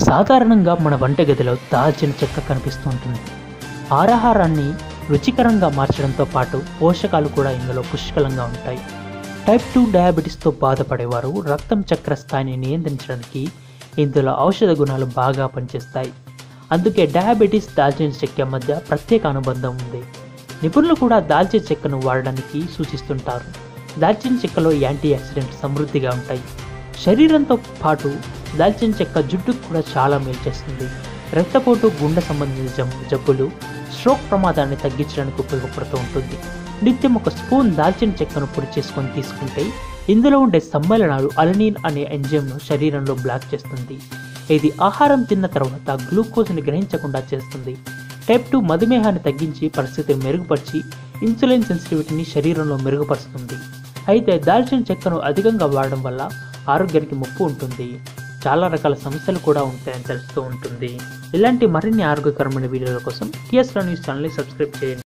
సాధారణంగా మన వంటగదిలో దాల్చిన చెక్క కనిపిస్తూ ఉంటుంది ఆహారాన్ని రుచికరంగా మార్చడంతో పాటు పోషకాలు కూడా ఇందులో పుష్కలంగా ఉంటాయి టైప్ టూ డయాబెటీస్తో బాధపడేవారు రక్తం చక్కెర స్థాయిని నియంత్రించడానికి ఇందులో ఔషధ గుణాలు బాగా పనిచేస్తాయి అందుకే డయాబెటీస్ దాల్చిన చెక్క మధ్య ప్రత్యేక అనుబంధం ఉంది నిపుణులు కూడా దాల్చిన చెక్కను వాడడానికి సూచిస్తుంటారు దాల్చిన చెక్కలో యాంటీ ఆక్సిడెంట్ సమృద్ధిగా ఉంటాయి శరీరంతో పాటు దాల్చిన చెక్క జుట్టుకు కూడా చాలా మేలు చేస్తుంది రక్తపోటు గుండె సంబంధించిన జబ్బు- జబ్బులు స్ట్రోక్ ప్రమాదాన్ని తగ్గించడానికి ఉపయోగపడుతూ ఉంటుంది నిత్యం ఒక స్పూన్ దాల్చిన చెక్కను పొడి చేసుకొని తీసుకుంటే ఇందులో ఉండే సమ్మేళనాలు అలనీన్ అనే ఎంజైమ్ను శరీరంలో బ్లాక్ చేస్తుంది ఇది ఆహారం తిన్న తర్వాత గ్లూకోజ్ని గ్రహించకుండా చేస్తుంది టైప్ టూ మధుమేహాన్ని తగ్గించి పరిస్థితిని మెరుగుపరిచి ఇన్సులిన్ సెన్సిటివిటీని శరీరంలో మెరుగుపరుస్తుంది అయితే దాల్చిన చెక్కను అధికంగా వాడడం వల్ల ఆరోగ్యానికి ముప్పు ఉంటుంది చాలా రకాల సమస్యలు కూడా ఉంటాయని తెలుస్తూ ఉంటుంది ఇలాంటి మరిన్ని ఆరోగ్యకరమైన వీడియోల కోసం టీఎస్ న్యూస్ ఛానల్ని సబ్స్క్రైబ్ చేయండి